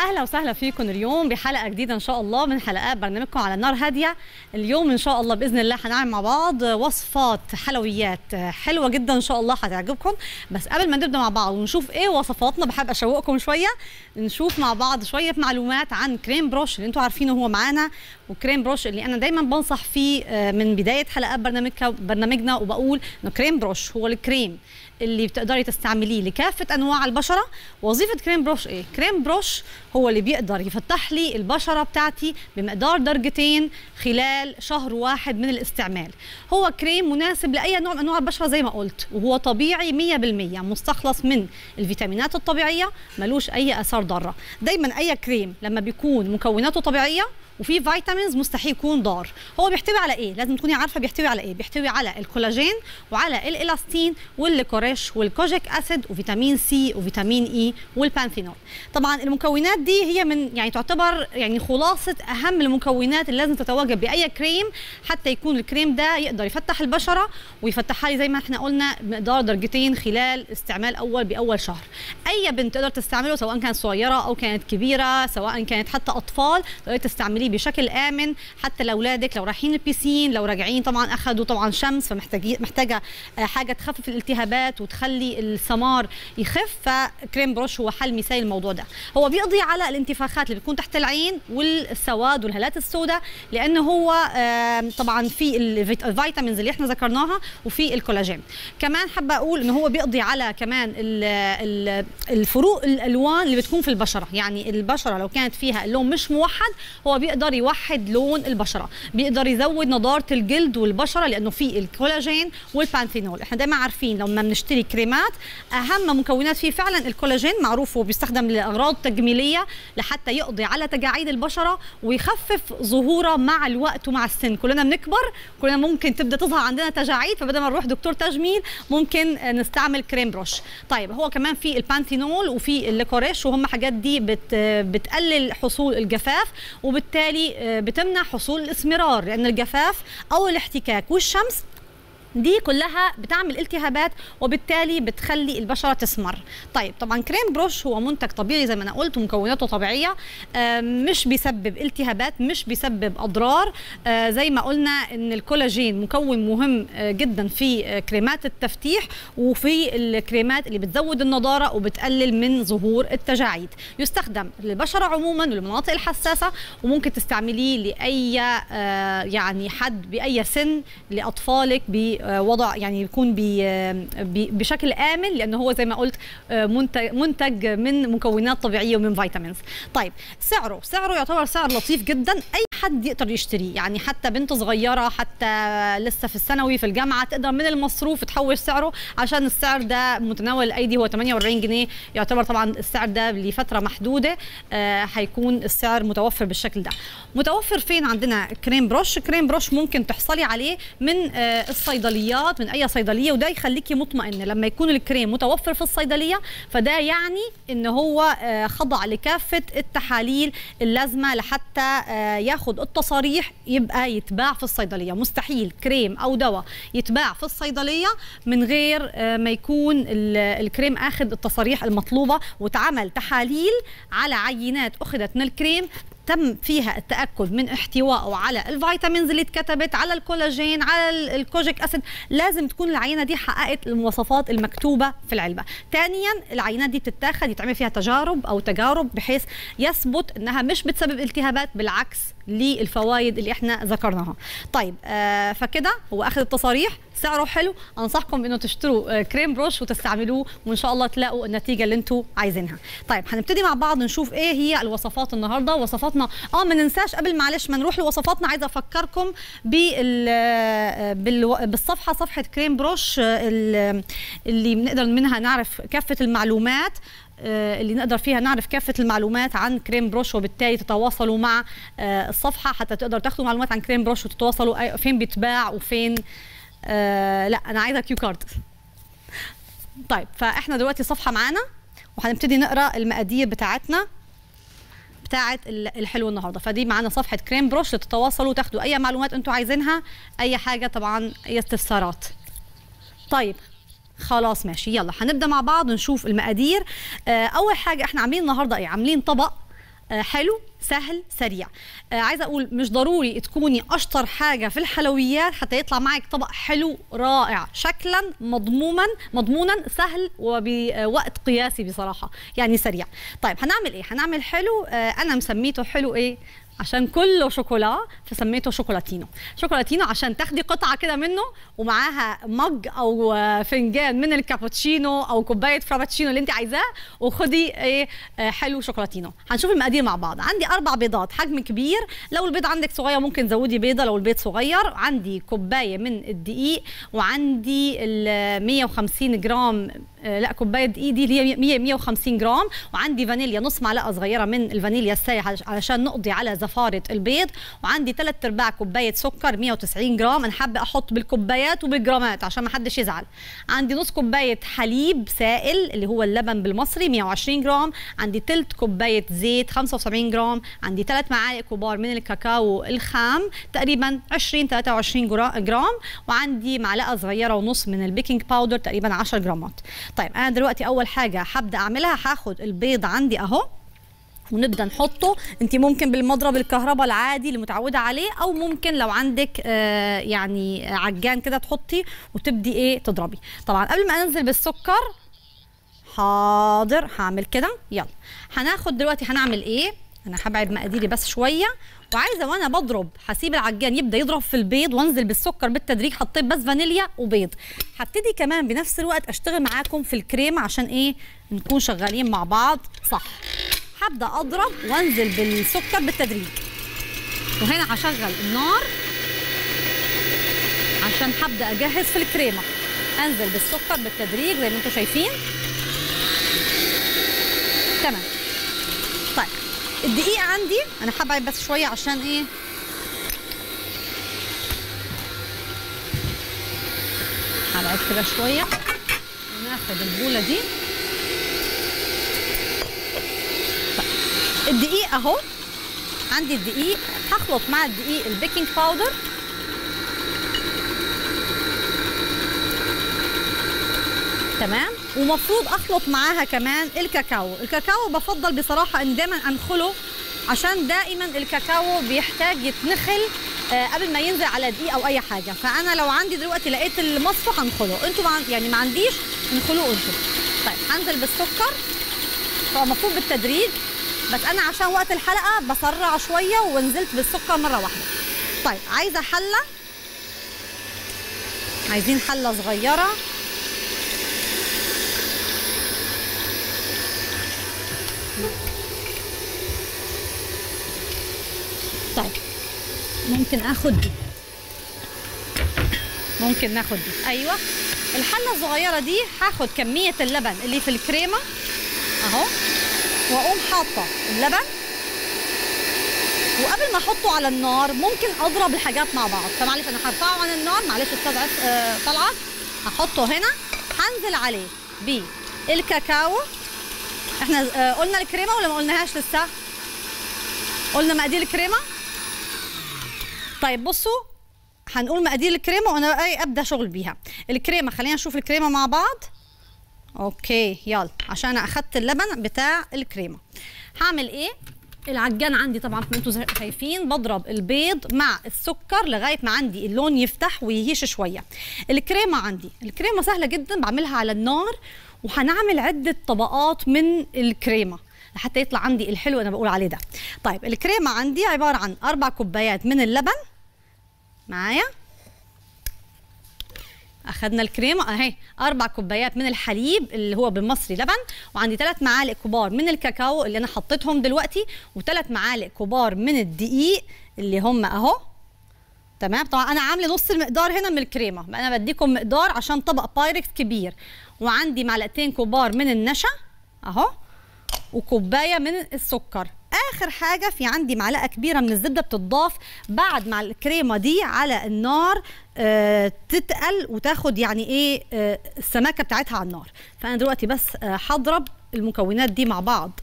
اهلا وسهلا فيكم اليوم بحلقه جديده ان شاء الله من حلقات برنامجكم على النار هاديه اليوم ان شاء الله باذن الله هنعمل مع بعض وصفات حلويات حلوه جدا ان شاء الله هتعجبكم بس قبل ما نبدا مع بعض ونشوف ايه وصفاتنا بحب اشوقكم شويه نشوف مع بعض شويه معلومات عن كريم بروش اللي انتم عارفينه هو معانا وكريم بروش اللي انا دايما بنصح فيه من بدايه حلقات برنامجنا برنامجنا وبقول انه كريم بروش هو الكريم اللي بتقدري تستعمليه لكافه انواع البشره وظيفه كريم بروش ايه كريم بروش هو اللي بيقدر يفتح لي البشره بتاعتي بمقدار درجتين خلال شهر واحد من الاستعمال هو كريم مناسب لاي نوع من انواع البشره زي ما قلت وهو طبيعي 100% مستخلص من الفيتامينات الطبيعيه ملوش اي اثار ضاره دايما اي كريم لما بيكون مكوناته طبيعيه وفي فيتامينز مستحيل يكون ضار هو بيحتوي على ايه لازم تكوني عارفه بيحتوي على ايه بيحتوي على الكولاجين وعلى الالاستين والليكوريش والكوجيك اسيد وفيتامين سي وفيتامين اي والبانثينول طبعا المكونات دي هي من يعني تعتبر يعني خلاصه اهم المكونات اللي لازم تتواجد باي كريم حتى يكون الكريم ده يقدر يفتح البشره ويفتحها لي زي ما احنا قلنا بمقدار درجتين خلال استعمال اول باول شهر اي بنت تقدر تستعمله سواء كانت صغيره او كانت كبيره سواء كانت حتى اطفال تقدري تستعمليه بشكل امن حتى لاولادك لو رايحين البيسين لو راجعين طبعا اخذوا طبعا شمس فمحتاجين محتاجه حاجه تخفف الالتهابات وتخلي السمار يخف فكريم بروش هو حل مثالي الموضوع ده هو بيقضي على الانتفاخات اللي بتكون تحت العين والسواد والهالات السوداء لانه هو طبعا في الفيتامينز اللي احنا ذكرناها وفي الكولاجين كمان حابه اقول انه هو بيقضي على كمان الفروق الالوان اللي بتكون في البشره يعني البشره لو كانت فيها اللون مش موحد هو بيقدر يوحد لون البشره بيقدر يزود نضاره الجلد والبشره لانه في الكولاجين والبانثينول احنا دايما عارفين لما بنشتري كريمات اهم مكونات فيه فعلا الكولاجين معروف وبيستخدم لاغراض تجميليه لحتى يقضي على تجاعيد البشره ويخفف ظهورها مع الوقت ومع السن كلنا بنكبر كلنا ممكن تبدا تظهر عندنا تجاعيد فبدل ما نروح دكتور تجميل ممكن نستعمل كريم بروش طيب هو كمان في البانثينول وفي الليكوريش وهم حاجات دي بت بتقلل حصول الجفاف وبالتالي بتمنع حصول الاسمرار لان الجفاف او الاحتكاك والشمس دي كلها بتعمل التهابات وبالتالي بتخلي البشره تسمر طيب طبعا كريم بروش هو منتج طبيعي زي ما انا قلت ومكوناته طبيعيه مش بيسبب التهابات مش بيسبب اضرار زي ما قلنا ان الكولاجين مكون مهم جدا في كريمات التفتيح وفي الكريمات اللي بتزود النضاره وبتقلل من ظهور التجاعيد يستخدم للبشره عموما وللمناطق الحساسه وممكن تستعمليه لاي يعني حد باي سن لاطفالك وضع يعني يكون بي بشكل امن لانه هو زي ما قلت منتج منتج من مكونات طبيعيه ومن فيتامينز طيب سعره سعره يعتبر سعر لطيف جدا اي حد يقدر يشتريه يعني حتى بنت صغيره حتى لسه في الثانوي في الجامعه تقدر من المصروف تحوش سعره عشان السعر ده متناول الايدي هو 48 جنيه يعتبر طبعا السعر ده لفتره محدوده آه هيكون السعر متوفر بالشكل ده متوفر فين عندنا كريم بروش كريم بروش ممكن تحصلي عليه من آه الصيدليات من اي صيدليه وده يخليكي مطمئنه لما يكون الكريم متوفر في الصيدليه فده يعني ان هو آه خضع لكافه التحاليل اللازمه لحتى آه ياخد التصاريح يبقى يتباع في الصيدليه مستحيل كريم او دواء يتباع في الصيدليه من غير ما يكون الكريم اخذ التصاريح المطلوبه واتعمل تحاليل على عينات اخذت من الكريم تم فيها التاكد من احتوائه على الفيتامينز اللي اتكتبت على الكولاجين على الكوجيك اسيد لازم تكون العينه دي حققت المواصفات المكتوبه في العلبه ثانيا العينات دي بتتاخد يتعمل فيها تجارب او تجارب بحيث يثبت انها مش بتسبب التهابات بالعكس للفوائد اللي احنا ذكرناها طيب آه فكده هو اخذ التصاريح سعره حلو انصحكم انه تشتروا آه كريم بروش وتستعملوه وان شاء الله تلاقوا النتيجه اللي انتم عايزينها طيب هنبتدي مع بعض نشوف ايه هي الوصفات النهارده وصفاتنا اه ما ننساش قبل معلش ما نروح لوصفاتنا عايزه افكركم بال بالصفحه صفحه كريم بروش اللي بنقدر منها نعرف كافه المعلومات اللي نقدر فيها نعرف كافه المعلومات عن كريم بروش وبالتالي تتواصلوا مع الصفحه حتى تقدروا تاخدوا معلومات عن كريم بروش وتتواصلوا فين بيتباع وفين آه لا انا عايزه كيو كارد طيب فاحنا دلوقتي صفحه معانا وهنبتدي نقرا المقادير بتاعتنا بتاعه الحلو النهارده فدي معانا صفحه كريم بروش لتتواصلوا وتاخدوا اي معلومات انتوا عايزينها اي حاجه طبعا اي استفسارات طيب خلاص ماشي يلا هنبدا مع بعض نشوف المقادير آه اول حاجه احنا عاملين النهارده ايه عاملين طبق آه، حلو سهل سريع آه عايزه اقول مش ضروري تكوني اشطر حاجه في الحلويات حتى يطلع معك طبق حلو رائع شكلا مضموما مضمونا سهل وبوقت قياسي بصراحه يعني سريع طيب هنعمل ايه هنعمل حلو آه انا مسميته حلو ايه عشان كله شوكولا فسميته شوكولاتينو شوكولاتينو عشان تاخدي قطعه كده منه ومعاها مج او آه، فنجان من الكابوتشينو او كوبايه فرابتشينو اللي انت عايزاه وخدي ايه آه، حلو شوكولاتينو هنشوف المقادير مع بعض عندي اربع بيضات حجم كبير لو البيض عندك صغير ممكن تزودي بيضه لو البيض صغير عندي كوبايه من الدقيق وعندي ال 150 جرام آه، لا كوبايه دقيق دي اللي هي 100 150 جرام وعندي فانيليا نص معلقه صغيره من الفانيليا السايحه علشان نقضي على زفاره البيض وعندي 3 ارباع كوبايه سكر 190 جرام انا حابه احط بالكوبايات وبالجرامات عشان ما حدش يزعل عندي نص كوبايه حليب سائل اللي هو اللبن بالمصري 120 جرام عندي تلت كوبايه زيت 75 جرام عندي 3 معالق كبار من الكاكاو الخام تقريبا 20 23 جرا- جرام وعندي معلقه صغيره ونص من البيكنج باودر تقريبا 10 جرامات طيب انا دلوقتي اول حاجه هبدا اعملها هاخد البيض عندي اهو ونبدا نحطه انت ممكن بالمضرب الكهرباء العادي اللي متعوده عليه او ممكن لو عندك آه يعني عجان كده تحطي وتبدي ايه تضربي طبعا قبل ما انزل بالسكر حاضر هعمل كده يلا هناخد دلوقتي هنعمل ايه انا هبعد مقاديري بس شويه وعايزه وانا بضرب هسيب العجان يبدا يضرب في البيض وانزل بالسكر بالتدريج حطيت بس فانيليا وبيض هبتدي كمان بنفس الوقت اشتغل معاكم في الكريمه عشان ايه نكون شغالين مع بعض صح هبدا اضرب وانزل بالسكر بالتدريج وهنا هشغل النار عشان هبدا اجهز في الكريمه انزل بالسكر بالتدريج زي ما انتم شايفين تمام طيب الدقيق عندي انا هبعد بس شويه عشان ايه هبعد كده شويه وناخد البوله دي طيب. الدقيق اهو عندي الدقيق هخلط مع الدقيق البيكنج باودر تمام ومفروض اخلط معاها كمان الكاكاو الكاكاو بفضل بصراحه ان دايما انخله عشان دائما الكاكاو بيحتاج يتنخل آه، قبل ما ينزل على دقيق او اي حاجه فانا لو عندي دلوقتي لقيت المصفى هنخله انتوا مع يعني ما عنديش انخلوه انتوا طيب هنزل بالسكر هو المفروض بالتدريج بس انا عشان وقت الحلقه بسرع شويه ونزلت بالسكر مره واحده طيب عايزه حله عايزين حله صغيره طيب ممكن اخد دي ممكن ناخد دي ايوه الحله الصغيره دي هاخد كميه اللبن اللي في الكريمه اهو واقوم حاطه اللبن وقبل ما احطه على النار ممكن اضرب الحاجات مع بعض فمعلش انا هرفعه عن النار معلش استاذ عف- آه، طلعت هحطه هنا هنزل عليه بالكاكاو احنا آه، قلنا الكريمه ولا ما قلناهاش لسه قلنا مقادير الكريمه طيب بصوا هنقول مقادير الكريمه وانا ايه ابدا شغل بيها الكريمه خلينا نشوف الكريمه مع بعض اوكي يلا عشان انا اخدت اللبن بتاع الكريمه هعمل ايه العجان عندي طبعا ما انتم شايفين بضرب البيض مع السكر لغايه ما عندي اللون يفتح ويهيش شويه الكريمه عندي الكريمه سهله جدا بعملها على النار وهنعمل عده طبقات من الكريمه حتى يطلع عندي الحلو انا بقول عليه ده طيب الكريمه عندي عباره عن اربع كوبايات من اللبن معايا اخدنا الكريمه اهي اربع كوبايات من الحليب اللي هو بالمصري لبن وعندي ثلاث معالق كبار من الكاكاو اللي انا حطيتهم دلوقتي وثلاث معالق كبار من الدقيق اللي هم اهو تمام طبعا انا عامله نص المقدار هنا من الكريمه انا بديكم مقدار عشان طبق بايركس كبير وعندي معلقتين كبار من النشا اهو وكوبايه من السكر اخر حاجه في عندي معلقه كبيره من الزبده بتضاف بعد مع الكريمه دي على النار آه تتقل وتاخد يعني ايه آه السماكه بتاعتها على النار فانا دلوقتي بس آه هضرب المكونات دي مع بعض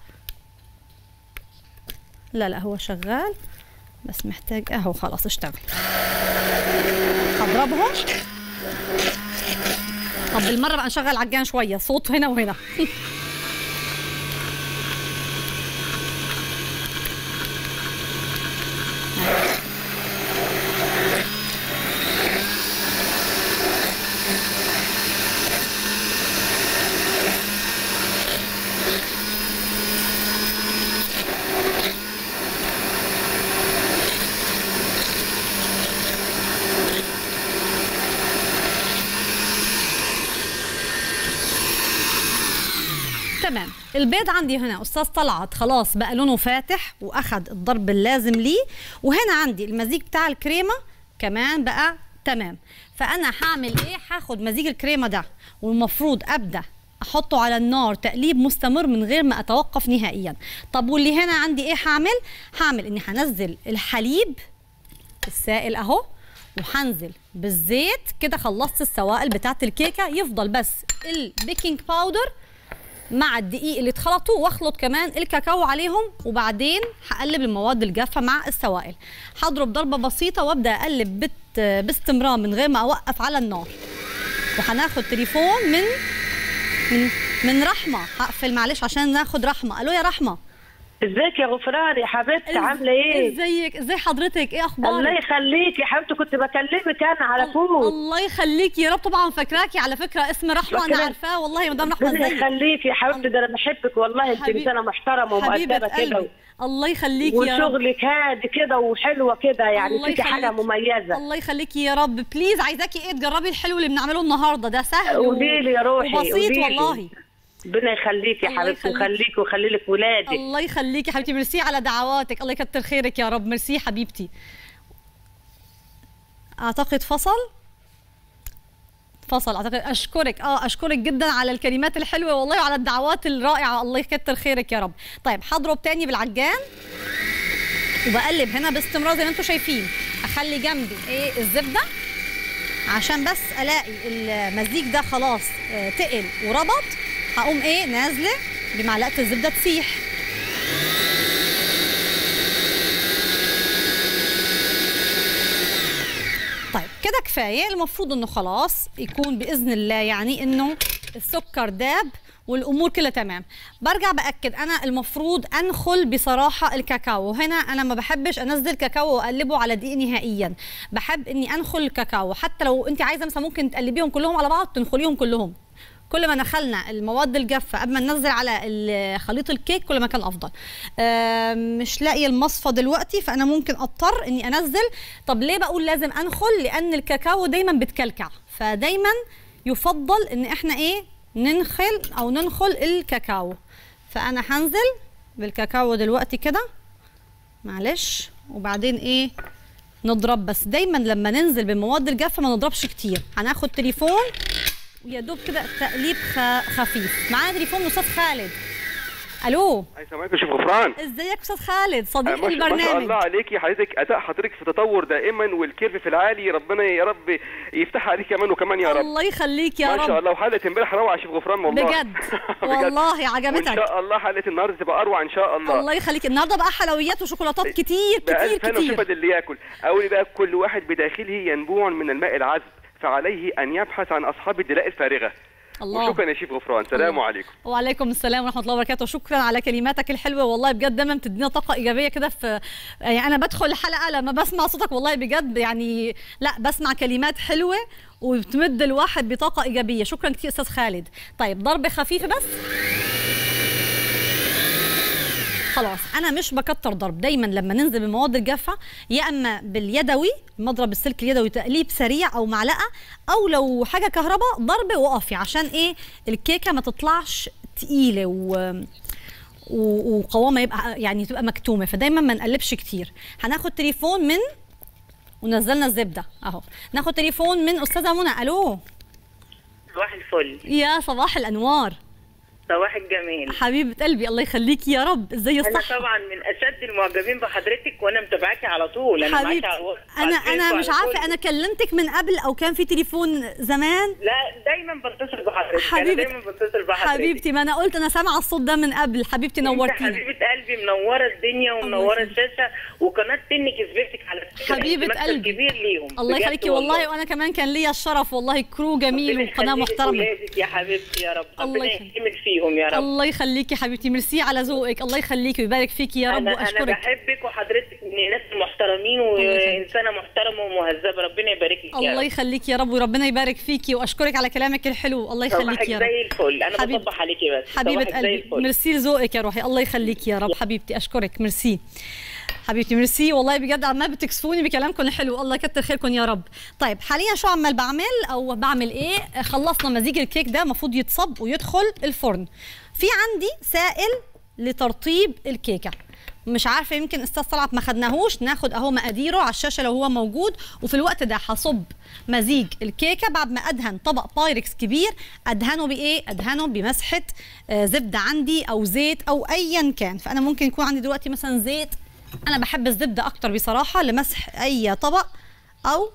لا لا هو شغال بس محتاج اهو خلاص اشتغل هضربهم طب بالمره بقى نشغل عجان شويه صوت هنا وهنا تمام البيض عندي هنا استاذ طلعت خلاص بقى لونه فاتح واخد الضرب اللازم ليه وهنا عندي المزيج بتاع الكريمه كمان بقى تمام فانا هعمل ايه هاخد مزيج الكريمه ده والمفروض ابدا احطه على النار تقليب مستمر من غير ما اتوقف نهائيا طب واللي هنا عندي ايه هعمل هعمل اني هنزل الحليب السائل اهو وهنزل بالزيت كده خلصت السوائل بتاعت الكيكه يفضل بس البيكنج باودر مع الدقيق اللي اتخلطوا واخلط كمان الكاكاو عليهم وبعدين هقلب المواد الجافه مع السوائل هضرب ضربه بسيطه وابدا اقلب بت باستمرار من غير ما اوقف على النار وهناخد تليفون من من من رحمه هقفل معلش عشان ناخد رحمه الو يا رحمه ازيك يا غفران يا حبيبتي عامله ايه؟ ازيك ازي حضرتك ايه اخبارك الله يخليك يا حبيبتي كنت بكلمك انا على طول الله يخليكي يا رب طبعا فاكراكي على فكره اسم رحمه انا فاكرة. عارفاه والله يا مدام رحمه ربنا ازيك يخليك يا حبيبتي ده انا بحبك والله انت حبيب- انسانه محترمه حبيبه ومؤدبه كده قلبي الله يخليكي يا رب وشغلك هادي كده وحلوه كده يعني الله فيكي حاجه يخليكي. مميزه الله يخليكي يا رب بليز عايزاكي ايه تجربي الحلو اللي بنعمله النهارده ده سهل و- قولي لي يا روحي وبسيط قولي لي. والله ربنا يخليك يا الله حبيبتي يخليك. ويخليك ويخلي لك ولادك الله يخليكي حبيبتي ميرسي على دعواتك الله يكتر خيرك يا رب ميرسي حبيبتي اعتقد فصل فصل اعتقد اشكرك اه اشكرك جدا على الكلمات الحلوه والله وعلى الدعوات الرائعه الله يكتر خيرك يا رب طيب هضرب تاني بالعجان وبقلب هنا باستمرار زي ما انتم شايفين اخلي جنبي ايه الزبده عشان بس الاقي المزيج ده خلاص آه، تقل وربط هقوم ايه نازله بمعلقه الزبده تسيح طيب كده كفايه المفروض انه خلاص يكون باذن الله يعني انه السكر داب والامور كلها تمام برجع باكد انا المفروض انخل بصراحه الكاكاو هنا انا ما بحبش انزل كاكاو واقلبه على دقيق نهائيا بحب اني انخل الكاكاو حتى لو انت عايزه مثلا ممكن تقلبيهم كلهم على بعض تنخليهم كلهم كل ما دخلنا المواد الجافه قبل ما ننزل على ال- خليط الكيك كل ما كان افضل آم، مش لاقيه المصفى دلوقتي فانا ممكن اضطر اني انزل طب ليه بقول لازم انخل لان الكاكاو دايما بتكلكع فدايما يفضل ان احنا ايه ننخل او ننخل الكاكاو فانا هنزل بالكاكاو دلوقتي كده معلش وبعدين ايه نضرب بس دايما لما ننزل بالمواد الجافه ما نضربش كتير هناخد تليفون ويا دوب كده تقليب خ- خفيف معانا تليفون من استاذ خالد الو السلام عليكم شيخ غفران ازيك استاذ خالد آه، صديق ما شاء- ما شاء البرنامج الله عليكي حضرتك اداء حضرتك في تطور دائما والكيرف في العالي ربنا يا رب يفتح عليك كمان وكمان يا رب الله يخليك يا ما شاء رب الله وحلقه امبارح روعه يا شيخ غفران والله بجد والله وان عجبتك شاء الله حلقه النهارده تبقى اروع ان شاء الله الله يخليك النهارده بقى حلويات وشوكولاتات كتير كتير بألف هنا كتير وشفا اللي ياكل اقول بقى كل واحد بداخله ينبوع من الماء العذب فعليه ان يبحث عن اصحاب الدلاء الفارغه الله وشكرا يا شيخ غفران سلام الله. عليكم وعليكم السلام ورحمه الله وبركاته شكرا على كلماتك الحلوه والله بجد دايما بتدينا طاقه ايجابيه كده في يعني انا بدخل الحلقه لما بسمع صوتك والله بجد يعني لا بسمع كلمات حلوه وبتمد الواحد بطاقه ايجابيه شكرا كتير استاذ خالد طيب ضربه خفيفه بس خلاص انا مش بكتر ضرب دايما لما ننزل بالمواد الجافه يا اما باليدوي مضرب السلك اليدوي تقليب سريع او معلقه او لو حاجه كهرباء ضرب وقفي عشان ايه الكيكه ما تطلعش تقيله و و- وقوامها يبقى يعني تبقى مكتومه فدايما ما نقلبش كتير هناخد تليفون من ونزلنا الزبده اهو ناخد تليفون من استاذه منى الو صباح الفل يا صباح الانوار صباح الجميل حبيبه قلبي الله يخليكي يا رب ازاي انا الصحه طبعا من اشد المعجبين بحضرتك وانا متابعاكي على طول انا معاكي حبيبتي على الواتس انا على انا الفيس مش وعلى عارفه كل- انا كلمتك من قبل او كان في تليفون زمان لا دايما بتصل بحضرتك حبيبة- انا دايما بتصل بحضرتك حبيبتي ما انا قلت انا سامعه الصوت ده من قبل حبيبتي انت نورتيني حبيبه قلبي منوره الدنيا ومنوره يخليك. الشاشه وقناه تنك كسبتك على فكره حبيبه انت مكسب قلبي. كبير ليهم الله بجد يخليكي والله وانا كمان كان ليا الشرف والله كرو جميل ربنا وقناه يخليك محترمه ولادك يا حبيبتي يا رب الله ربنا يخليك. يكرمك فيهم يا رب الله يخليكي حبيبتي ميرسي على ذوقك الله يخليكي ويبارك فيكي يا رب انا انا واشكرك بحبك وحضرتك من الناس المحترمين يخليك. وانسانه محترمه ومهذبه ربنا يبارك لك يا الله رب. يخليكي يا رب وربنا يبارك فيكي واشكرك على كلامك الحلو الله صباحك يخليكي يا رب زي الفل انا حبيب- بصبح عليكي بس حبيبه صباحك زي قلبي الفل. ميرسي لذوقك يا روحي الله يخليكي يا رب حبيبتي اشكرك ميرسي حبيبتي ميرسي والله بجد عمال بتكسفوني بكلامكم الحلو الله يكتر خيركم يا رب طيب حاليا شو عمال بعمل او بعمل ايه خلصنا مزيج الكيك ده المفروض يتصب ويدخل الفرن في عندي سائل لترطيب الكيكه مش عارفه يمكن استاذ طلعت ما خدناهوش ناخد اهو مقاديره على الشاشه لو هو موجود وفي الوقت ده هصب مزيج الكيكه بعد ما ادهن طبق بايركس كبير ادهنه بايه ادهنه بمسحه آه، زبده عندي او زيت او ايا كان فانا ممكن يكون عندي دلوقتي مثلا زيت انا بحب الزبده اكتر بصراحه لمسح اي طبق او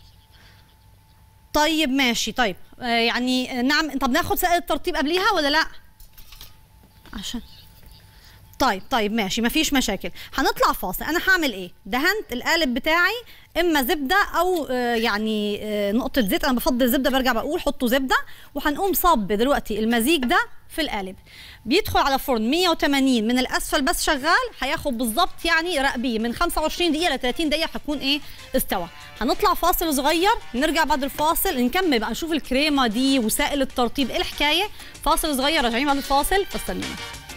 طيب ماشي طيب آه، يعني آه، نعم طب ناخد سائل الترطيب قبليها ولا لا عشان طيب طيب ماشي مفيش مشاكل هنطلع فاصل انا هعمل ايه دهنت القالب بتاعي اما زبده او آه، يعني آه، نقطه زيت انا بفضل زبده برجع بقول حطوا زبده وهنقوم صب دلوقتي المزيج ده في القالب بيدخل على فرن 180 من الاسفل بس شغال هياخد بالظبط يعني راقبيه من 25 دقيقه ل 30 دقيقه هتكون ايه استوى هنطلع فاصل صغير نرجع بعد الفاصل نكمل بقى نشوف الكريمه دي وسائل الترطيب ايه الحكايه فاصل صغير راجعين بعد الفاصل فاستنونا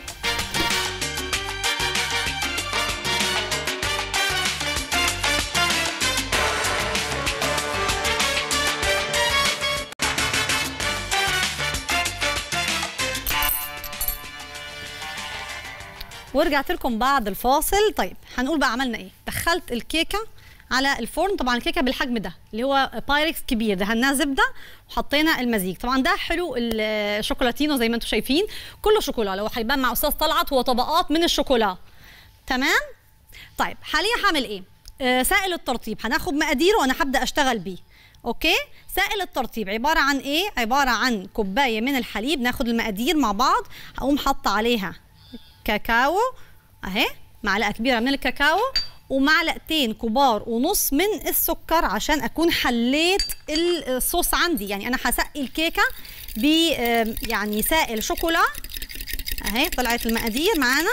ورجعت لكم بعد الفاصل طيب هنقول بقى عملنا ايه دخلت الكيكه على الفرن طبعا الكيكه بالحجم ده اللي هو بايركس كبير دهناه زبده وحطينا المزيج طبعا ده حلو الشوكولاتينو زي ما انتم شايفين كله شوكولا لو هيبان مع استاذ طلعت هو طبقات من الشوكولا تمام طيب حاليا هعمل ايه آه سائل الترطيب هناخد مقاديره وانا هبدا اشتغل بيه اوكي سائل الترطيب عباره عن ايه عباره عن كوبايه من الحليب ناخد المقادير مع بعض هقوم حاطه عليها كاكاو اهي معلقه كبيره من الكاكاو ومعلقتين كبار ونص من السكر عشان اكون حليت الصوص عندي يعني انا هسقي الكيكه ب آم، يعني سائل شوكولا اهي طلعت المقادير معانا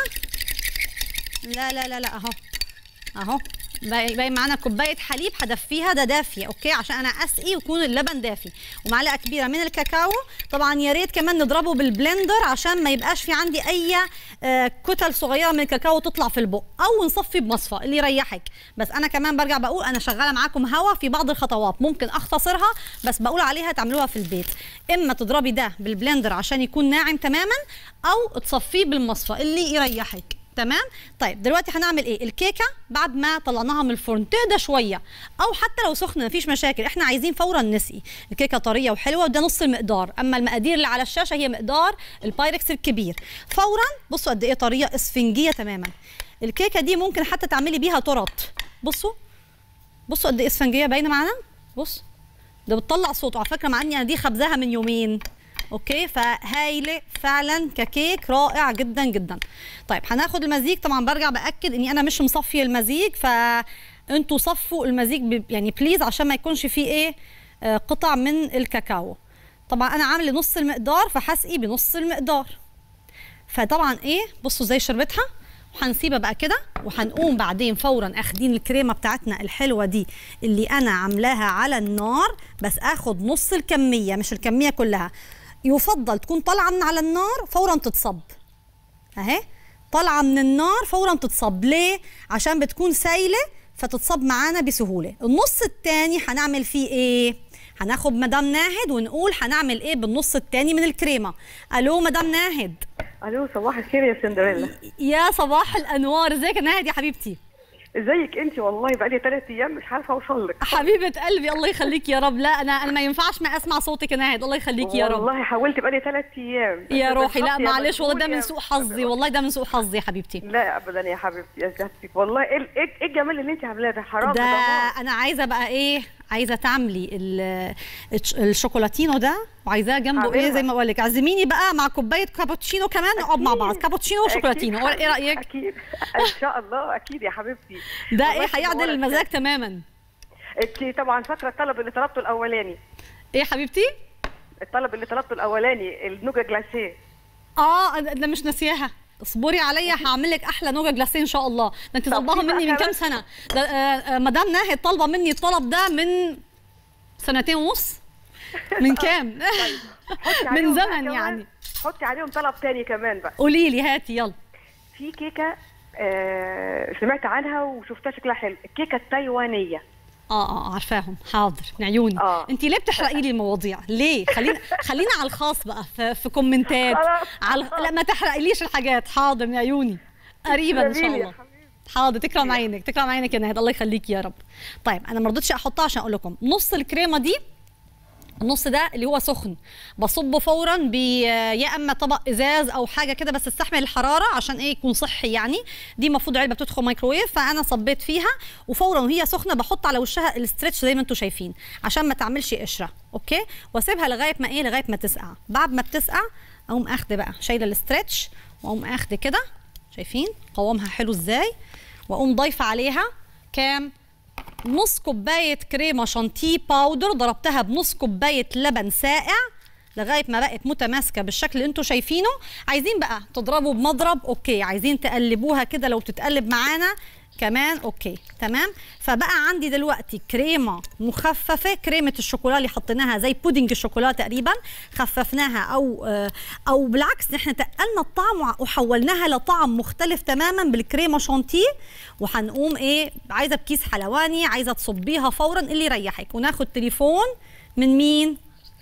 لا لا لا لا اهو اهو باقي باقي معانا كوبايه حليب هدفيها ده دافيه اوكي عشان انا اسقي ويكون اللبن دافي ومعلقه كبيره من الكاكاو طبعا يا ريت كمان نضربه بالبلندر عشان ما يبقاش في عندي اي آه، كتل صغيره من الكاكاو تطلع في البق او نصفي بمصفى اللي يريحك بس انا كمان برجع بقول انا شغاله معاكم هوا في بعض الخطوات ممكن اختصرها بس بقول عليها تعملوها في البيت اما تضربي ده بالبلندر عشان يكون ناعم تماما او تصفيه بالمصفى اللي يريحك تمام طيب دلوقتي هنعمل ايه الكيكه بعد ما طلعناها من الفرن تهدى شويه او حتى لو سخنه مفيش مشاكل احنا عايزين فورا نسقي الكيكه طريه وحلوه وده نص المقدار اما المقادير اللي على الشاشه هي مقدار البايركس الكبير فورا بصوا قد ايه طريه اسفنجيه تماما الكيكه دي ممكن حتى تعملي بيها تورت بصوا بصوا قد ايه اسفنجيه باينه معانا بص ده بتطلع صوت وعلى فكره مع اني انا دي خبزها من يومين اوكي فهايله فعلا ككيك رائع جدا جدا طيب هناخد المزيج طبعا برجع باكد اني انا مش مصفيه المزيج فانتوا صفوا المزيج ب- يعني بليز عشان ما يكونش فيه ايه آه، قطع من الكاكاو طبعا انا عامله نص المقدار فهسقي بنص المقدار فطبعا ايه بصوا ازاي شربتها وهنسيبها بقى كده وهنقوم بعدين فورا اخدين الكريمه بتاعتنا الحلوه دي اللي انا عاملاها على النار بس اخد نص الكميه مش الكميه كلها يفضل تكون طالعه من على النار فورا تتصب اهي طالعه من النار فورا تتصب ليه عشان بتكون سايله فتتصب معانا بسهوله النص التاني هنعمل فيه ايه هناخد مدام ناهد ونقول هنعمل ايه بالنص التاني من الكريمه الو مدام ناهد الو صباح الخير يا سندريلا يا صباح الانوار ازيك يا ناهد يا حبيبتي ازيك انت والله بقالي ثلاث ايام مش عارفه اوصل لك حبيبه قلبي الله يخليك يا رب لا انا انا ما ينفعش ما اسمع صوتك يا ناهد الله يخليك يا رب والله حاولت بقالي ثلاث ايام يا بس روحي لا الخط يا معلش والله ده مشغول من يا- سوء حظي والله ده من سوء حظي يا حبيبتي لا ابدا يا حبيبتي يا زهتك والله ايه ال- ايه إيه الجمال اللي انت عاملاه ده حرام ده دمار. انا عايزه بقى ايه عايزه تعملي ال- الش- الشوكولاتينو ده وعايزاه جنبه ايه هعملها. زي ما بقول لك عزميني بقى مع كوبايه كابوتشينو كمان نقعد مع بعض كابوتشينو وشوكولاتينو أكيد ايه رايك اكيد ان شاء الله اكيد يا حبيبتي ده والله ايه هيعدل تنورك. المزاج تماما انت طبعا فاكره الطلب اللي طلبته الاولاني ايه يا حبيبتي الطلب اللي طلبته الاولاني النوجا جلاسيه اه انا أنا مش ناسياها اصبري عليا هعمل لك احلى نوجا جلاسيه ان شاء الله ده انت طب طالباها في بقى مني من كام كمان؟ سنه ده آه، آه، مدام ناهد طالبه مني الطلب ده من سنتين ونص من كام حطي من عليهم بقى زمن كمان- يعني حطي عليهم طلب تاني كمان بقى قولي لي هاتي يلا في كيكه آه سمعت عنها وشفتها شكلها حلو الكيكه التايوانيه اه اه عارفاهم حاضر من عيوني آه. انت ليه بتحرقي لي المواضيع ليه خلينا خلينا على الخاص بقى في, في كومنتات خلاص. على لا ما تحرقليش الحاجات حاضر من عيوني قريبا ان شاء جميل يا الله حاضر تكرم عينك تكرم عينك يا نهاد الله يخليكي يا رب طيب انا ما رضيتش احطها عشان اقول لكم نص الكريمه دي النص ده اللي هو سخن بصبه فورا ب يا اما طبق ازاز او حاجه كده بس تستحمل الحراره عشان ايه يكون صحي يعني دي المفروض علبه بتدخل مايكرويف فانا صبيت فيها وفورا وهي سخنه بحط على وشها الاسترتش زي ما انتم شايفين عشان ما تعملش قشره اوكي واسيبها لغايه ما ايه لغايه ما تسقع بعد ما بتسقع اقوم اخده بقى شايله الاسترتش واقوم اخده كده شايفين قوامها حلو ازاي واقوم ضايفه عليها كام نص كوبايه كريمه شانتيه باودر ضربتها بنص كوبايه لبن ساقع لغايه ما بقت متماسكه بالشكل اللي انتم شايفينه عايزين بقى تضربوا بمضرب اوكي عايزين تقلبوها كده لو بتتقلب معانا كمان اوكي تمام فبقى عندي دلوقتي كريمه مخففه كريمه الشوكولا اللي حطيناها زي بودنج الشوكولا تقريبا خففناها او آه، او بالعكس نحن تقلنا الطعم وع- وحولناها لطعم مختلف تماما بالكريمه شانتيه وهنقوم ايه عايزه بكيس حلواني عايزه تصبيها فورا اللي يريحك وناخد تليفون من مين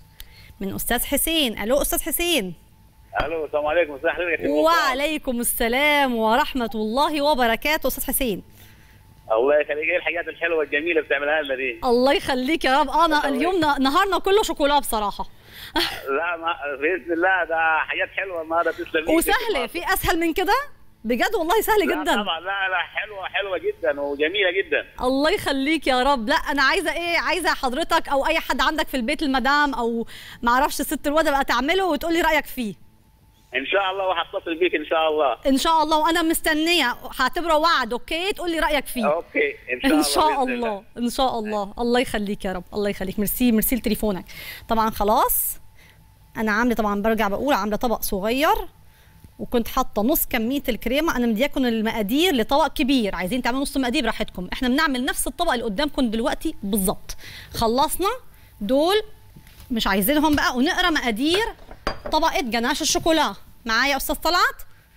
من استاذ حسين الو استاذ حسين الو السلام عليكم ازي حضرتك يا شيخ مصطفى؟ وعليكم السلام ورحمه الله وبركاته استاذ حسين الله يخليك ايه الحاجات الحلوه الجميله اللي بتعملها لنا دي الله يخليك يا رب انا اليوم ن- نهارنا كله شوكولا بصراحه لا ما باذن الله ده حاجات حلوه النهارده تسلم ايدك. وسهله في اسهل من كده بجد والله سهل لا جدا طبعا لا لا حلوه حلوه جدا وجميله جدا الله يخليك يا رب لا انا عايزه ايه عايزه حضرتك او اي حد عندك في البيت المدام او ما اعرفش ست الواد بقى تعمله وتقول لي رايك فيه ان شاء الله وهتصل بيك ان شاء الله ان شاء الله وانا مستنيه هعتبره وعد اوكي تقول لي رايك فيه اوكي ان شاء الله ان شاء بإذن الله ان شاء الله الله يخليك يا رب الله يخليك ميرسي ميرسي لتليفونك طبعا خلاص انا عامله طبعا برجع بقول عامله طبق صغير وكنت حاطه نص كميه الكريمه انا مدياكم المقادير لطبق كبير عايزين تعملوا نص مقادير براحتكم احنا بنعمل نفس الطبق اللي قدامكم دلوقتي بالظبط خلصنا دول مش عايزينهم بقى ونقرا مقادير طبقه جناش الشوكولا معايا يا استاذ طلعت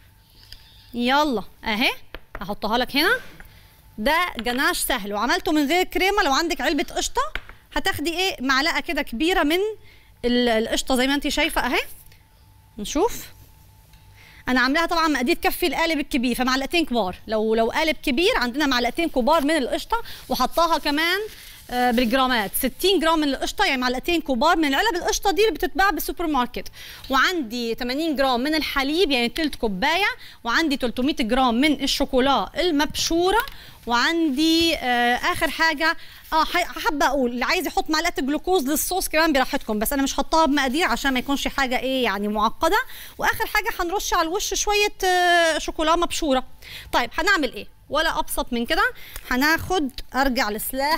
يلا اهي هحطها لك هنا ده جناش سهل وعملته من غير كريمه لو عندك علبه قشطه هتاخدي ايه معلقه كده كبيره من ال- القشطه زي ما انت شايفه اهي نشوف انا عاملاها طبعا مقادير تكفي القالب الكبير فمعلقتين كبار لو لو قالب كبير عندنا معلقتين كبار من القشطه وحطاها كمان آه، بالجرامات 60 جرام من القشطه يعني معلقتين كبار من علب القشطه دي اللي بتتباع بالسوبر ماركت وعندي 80 جرام من الحليب يعني تلت كوبايه وعندي 300 جرام من الشوكولا المبشوره وعندي آه اخر حاجه اه ح- حابه اقول اللي عايز يحط معلقه جلوكوز للصوص كمان براحتكم بس انا مش حطاها بمقادير عشان ما يكونش حاجه ايه يعني معقده واخر حاجه هنرش على الوش شويه آه شوكولا مبشوره طيب هنعمل ايه ولا ابسط من كده هناخد ارجع لسلاح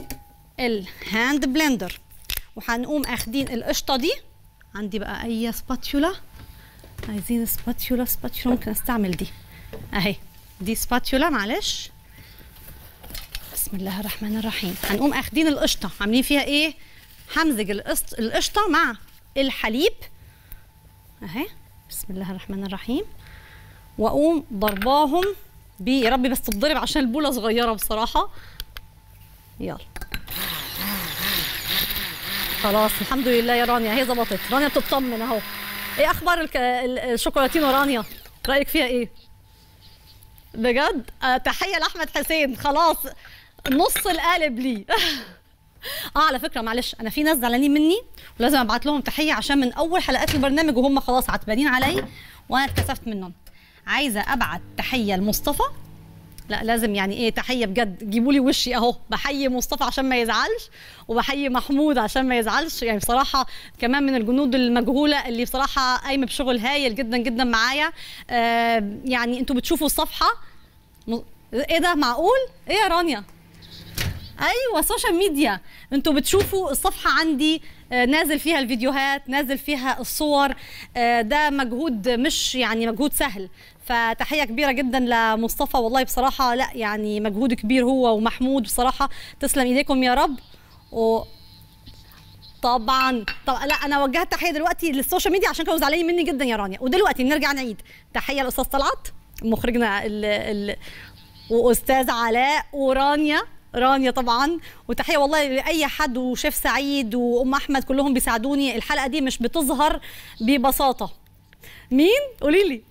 الهاند بلندر وهنقوم اخدين القشطه دي عندي بقى اي سباتيولا عايزين سباتيولا سباتيولا ممكن استعمل دي اهي دي سباتيولا معلش بسم الله الرحمن الرحيم هنقوم اخدين القشطه عاملين فيها ايه همزج القسط القشطه مع الحليب اهي بسم الله الرحمن الرحيم واقوم ضرباهم ب يا ربي بس تتضرب عشان البوله صغيره بصراحه يلا خلاص الحمد لله يا رانيا هي ظبطت رانيا بتطمن اهو ايه اخبار الك... ال- الشوكولاتينو رانيا رايك فيها ايه بجد آه تحيه لاحمد حسين خلاص نص القالب ليه اه على فكره معلش انا في ناس زعلانين مني ولازم ابعت لهم تحيه عشان من اول حلقات البرنامج وهم خلاص عتبانين علي وانا اتكسفت منهم عايزه ابعت تحيه لمصطفى لا لازم يعني ايه تحيه بجد جيبوا لي وشي اهو بحيي مصطفى عشان ما يزعلش وبحيي محمود عشان ما يزعلش يعني بصراحه كمان من الجنود المجهوله اللي بصراحه قايمه بشغل هايل جدا جدا معايا آه يعني انتوا بتشوفوا الصفحه م- ايه ده معقول ايه يا رانيا ايوه سوشيال ميديا انتوا بتشوفوا الصفحه عندي آه، نازل فيها الفيديوهات نازل فيها الصور آه، ده مجهود مش يعني مجهود سهل فتحيه كبيره جدا لمصطفى والله بصراحه لا يعني مجهود كبير هو ومحمود بصراحه تسلم ايديكم يا رب و طبعا طب لا انا وجهت تحيه دلوقتي للسوشيال ميديا عشان كانوا زعلانين مني جدا يا رانيا ودلوقتي نرجع نعيد تحيه للاستاذ طلعت مخرجنا ال ال واستاذ علاء ورانيا رانيا طبعا وتحيه والله لاي حد وشيف سعيد وام احمد كلهم بيساعدوني الحلقه دي مش بتظهر ببساطه مين قولي لي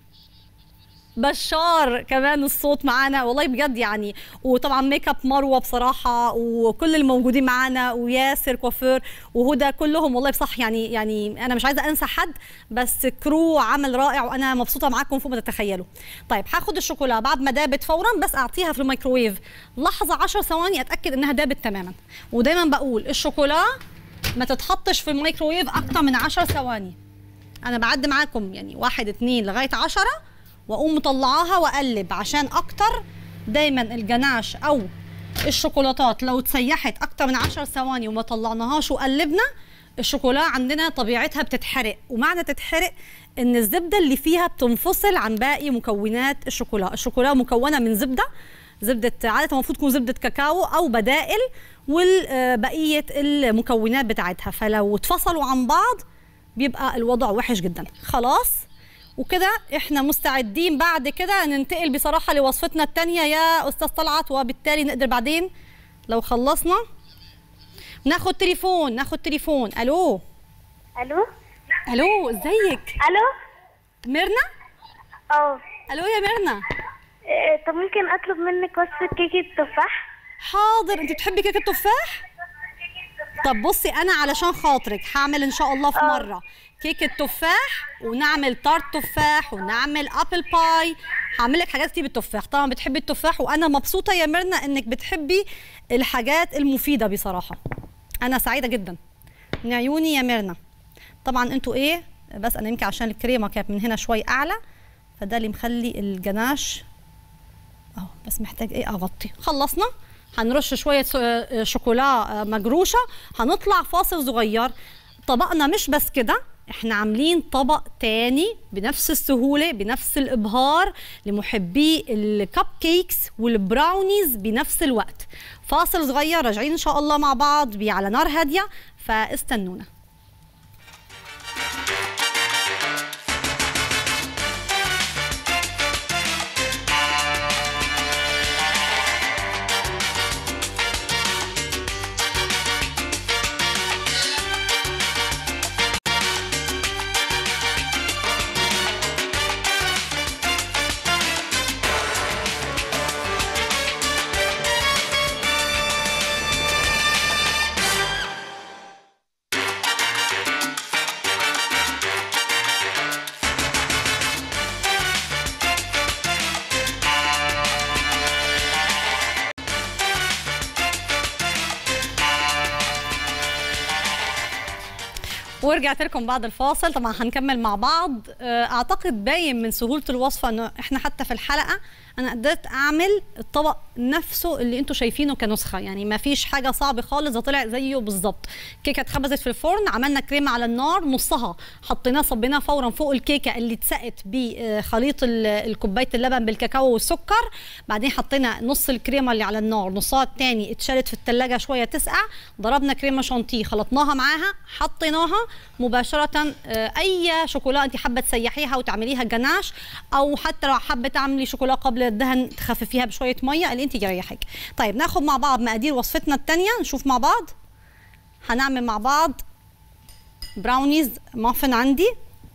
بشار كمان الصوت معانا والله بجد يعني وطبعا ميك اب مروه بصراحه وكل الموجودين معانا وياسر كوافير وهدى كلهم والله بصح يعني يعني انا مش عايزه انسى حد بس كرو عمل رائع وانا مبسوطه معاكم فوق ما تتخيلوا طيب هاخد الشوكولا بعد ما دابت فورا بس اعطيها في الميكروويف لحظه 10 ثواني اتاكد انها دابت تماما ودايما بقول الشوكولا ما تتحطش في الميكروويف اكتر من 10 ثواني انا بعد معاكم يعني واحد اتنين لغايه عشرة واقوم مطلعاها واقلب عشان اكتر دايما الجناش او الشوكولاتات لو اتسيحت اكتر من 10 ثواني وما طلعناهاش وقلبنا الشوكولا عندنا طبيعتها بتتحرق ومعنى تتحرق ان الزبده اللي فيها بتنفصل عن باقي مكونات الشوكولا الشوكولا مكونه من زبده زبده عاده المفروض تكون زبده كاكاو او بدائل وبقيه المكونات بتاعتها فلو اتفصلوا عن بعض بيبقى الوضع وحش جدا خلاص وكده احنا مستعدين بعد كده ننتقل بصراحه لوصفتنا الثانيه يا استاذ طلعت وبالتالي نقدر بعدين لو خلصنا ناخد تليفون ناخد تليفون الو الو الو ازيك الو ميرنا اه الو يا ميرنا إيه، طب ممكن اطلب منك وصفه كيكه تفاح حاضر انت بتحبي كيكه التفاح طب بصي انا علشان خاطرك هعمل ان شاء الله في مره كيكه تفاح ونعمل تارت تفاح ونعمل ابل باي هعمل لك حاجات كتير بالتفاح طبعا بتحبي التفاح وانا مبسوطه يا ميرنا انك بتحبي الحاجات المفيده بصراحه انا سعيده جدا من عيوني يا ميرنا طبعا انتوا ايه بس انا يمكن عشان الكريمه كانت من هنا شوي اعلى فده اللي مخلي الجناش اهو بس محتاج ايه اغطي خلصنا هنرش شويه س- آه، شوكولا آه، مجروشه هنطلع فاصل صغير طبقنا مش بس كده احنا عاملين طبق تاني بنفس السهوله بنفس الابهار لمحبي الكب كيكس والبراونيز بنفس الوقت فاصل صغير راجعين ان شاء الله مع بعض بي- على نار هاديه فاستنونا ورجعت لكم بعد الفاصل طبعا هنكمل مع بعض آه، اعتقد باين من سهوله الوصفه انه احنا حتى في الحلقه انا قدرت اعمل الطبق نفسه اللي انتم شايفينه كنسخه يعني ما فيش حاجه صعبه خالص ده طلع زيه بالظبط كيكه اتخبزت في الفرن عملنا كريمه على النار نصها حطيناه صبيناه فورا فوق الكيكه اللي اتسقت بخليط الكوبايه اللبن بالكاكاو والسكر بعدين حطينا نص الكريمه اللي على النار نصها الثاني اتشالت في الثلاجه شويه تسقع ضربنا كريمه شانتيه خلطناها معاها حطيناها مباشره آه، اي شوكولا انت حابه تسيحيها وتعمليها جناش او حتى لو حابه تعملي شوكولا قبل الدهن تخففيها بشويه ميه اللي انت يريحك طيب ناخد مع بعض مقادير وصفتنا الثانيه نشوف مع بعض هنعمل مع بعض براونيز مافن عندي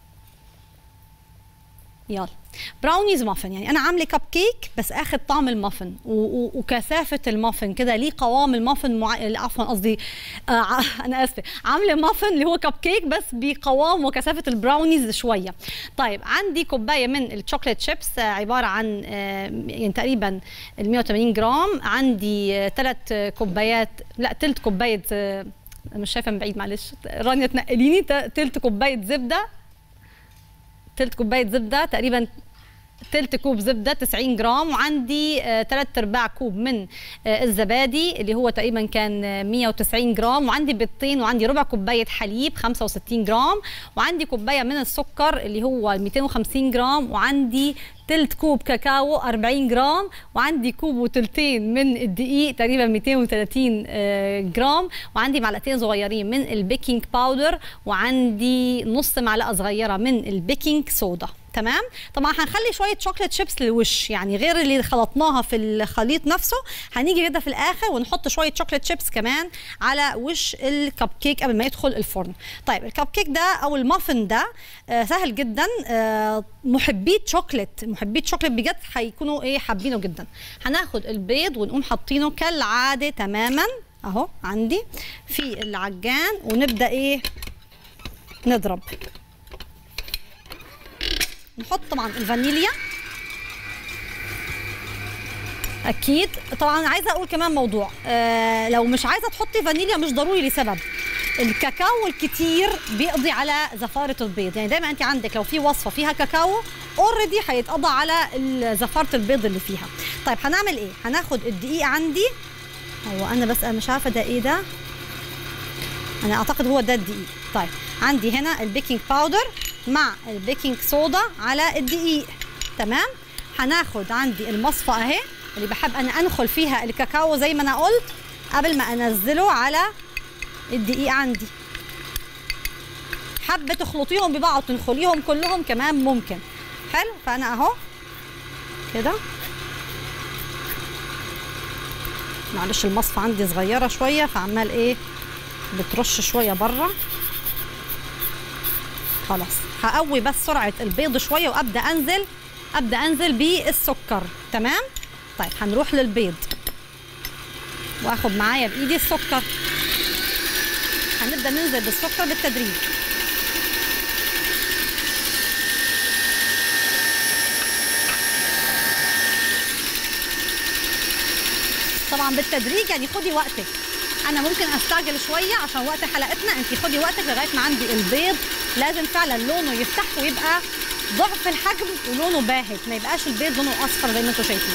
يلا براونيز مافن يعني انا عامله كب كيك بس اخد طعم المافن و- و- وكثافه المافن كده ليه قوام المافن مع... عفوا قصدي آه ع- انا اسفه عامله مافن اللي هو كب كيك بس بقوام وكثافه البراونيز شويه طيب عندي كوبايه من الشوكليت شيبس آه، عباره عن آه، يعني تقريبا ال 180 جرام عندي ثلاث كوبايات لا ثلث كوبايه آه، أنا مش شايفه من بعيد معلش رانيا تنقليني ثلث كوبايه زبده تلت كوبايه زبده تقريبا تلت كوب زبده 90 جرام وعندي آه، تلات ارباع كوب من آه، الزبادي اللي هو تقريبا كان آه، 190 جرام وعندي بيضتين وعندي ربع كوبايه حليب 65 جرام وعندي كوبايه من السكر اللي هو 250 جرام وعندي تلت كوب كاكاو 40 جرام وعندي كوب وتلتين من الدقيق تقريبا 230 آه، جرام وعندي معلقتين صغيرين من البيكنج باودر وعندي نص معلقه صغيره من البيكنج صودا تمام طبعا هنخلي شويه شوكليت شيبس للوش يعني غير اللي خلطناها في الخليط نفسه هنيجي كده في الاخر ونحط شويه شوكليت شيبس كمان على وش الكب كيك قبل ما يدخل الفرن طيب الكب كيك ده او المافن ده آه سهل جدا آه محبي شوكليت محبي شوكليت بجد هيكونوا ايه حابينه جدا هناخد البيض ونقوم حاطينه كالعاده تماما اهو عندي في العجان ونبدا ايه نضرب نحط طبعا الفانيليا اكيد طبعا عايزه اقول كمان موضوع آه لو مش عايزه تحطي فانيليا مش ضروري لسبب الكاكاو الكتير بيقضي على زفاره البيض يعني دايما انت عندك لو في وصفه فيها كاكاو اوريدي هيتقضى على ال- زفاره البيض اللي فيها طيب هنعمل ايه هناخد الدقيق عندي هو انا بس أنا مش عارفه ده ايه ده انا اعتقد هو ده الدقيق طيب عندي هنا البيكنج باودر مع البيكنج صودا على الدقيق تمام هناخد عندي المصفى اهي اللي بحب انا انخل فيها الكاكاو زي ما انا قلت قبل ما انزله على الدقيق عندي حابه تخلطيهم ببعض تنخليهم كلهم كمان ممكن حلو فانا اهو كده معلش المصفى عندي صغيره شويه فعمال ايه بترش شويه بره خلاص هقوي بس سرعه البيض شويه وابدا انزل ابدا انزل بالسكر تمام طيب هنروح للبيض واخد معايا بايدي السكر هنبدا ننزل بالسكر بالتدريج طبعا بالتدريج يعني خدي وقتك انا ممكن استعجل شويه عشان وقت حلقتنا انت خدي وقتك لغايه ما عندي البيض لازم فعلا لونه يفتح ويبقى ضعف الحجم ولونه باهت ما يبقاش البيض لونه اصفر زي ما انتم شايفين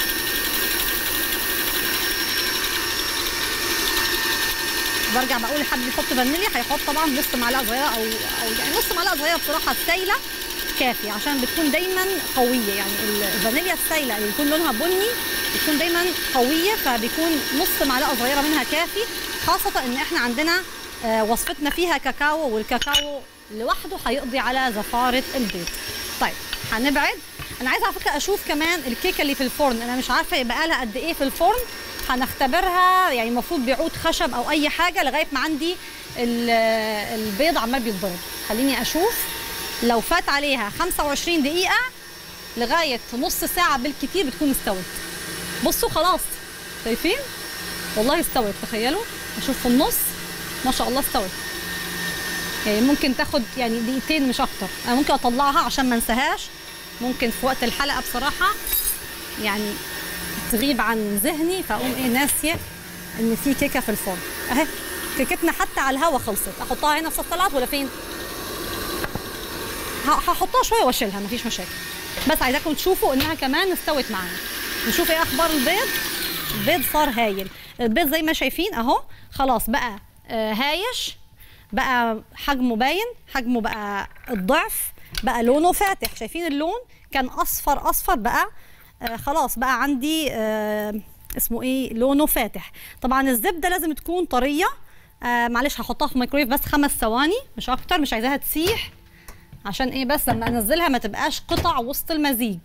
برجع بقول لحد يحط فانيليا هيحط طبعا نص معلقه صغيره او او يعني نص معلقه صغيره بصراحه السايله كافي عشان بتكون دايما قويه يعني الفانيليا السايله اللي بيكون لونها بني بتكون دايما قويه فبيكون نص معلقه صغيره منها كافي خاصه ان احنا عندنا آه، وصفتنا فيها كاكاو والكاكاو لوحده هيقضي على زفاره البيض طيب هنبعد انا عايزه على فكره اشوف كمان الكيكه اللي في الفرن انا مش عارفه يبقى لها قد ايه في الفرن هنختبرها يعني المفروض بعود خشب او اي حاجه لغايه ما عندي ال- البيض عمال بيتضرب خليني اشوف لو فات عليها 25 دقيقه لغايه نص ساعه بالكتير بتكون استوت بصوا خلاص شايفين والله استوت تخيلوا اشوف في النص ما شاء الله استوت يعني ممكن تاخد يعني دقيقتين مش اكتر انا ممكن اطلعها عشان ما انساهاش ممكن في وقت الحلقه بصراحه يعني تغيب عن ذهني فاقوم ايه ناسيه ان في كيكه في الفرن اهي كيكتنا حتى على الهوا خلصت احطها هنا في السلطات ولا فين ه- هحطها شويه واشيلها مفيش مشاكل بس عايزاكم تشوفوا انها كمان استوت معانا نشوف ايه اخبار البيض البيض صار هايل البيض زي ما شايفين اهو خلاص بقى آه هايش بقى حجمه باين حجمه بقى الضعف بقى لونه فاتح شايفين اللون كان اصفر اصفر بقى آه خلاص بقى عندي آه اسمه ايه لونه فاتح طبعا الزبده لازم تكون طريه آه معلش هحطها في الميكرويف بس خمس ثواني مش اكتر مش عايزاها تسيح عشان ايه بس لما انزلها ما تبقاش قطع وسط المزيج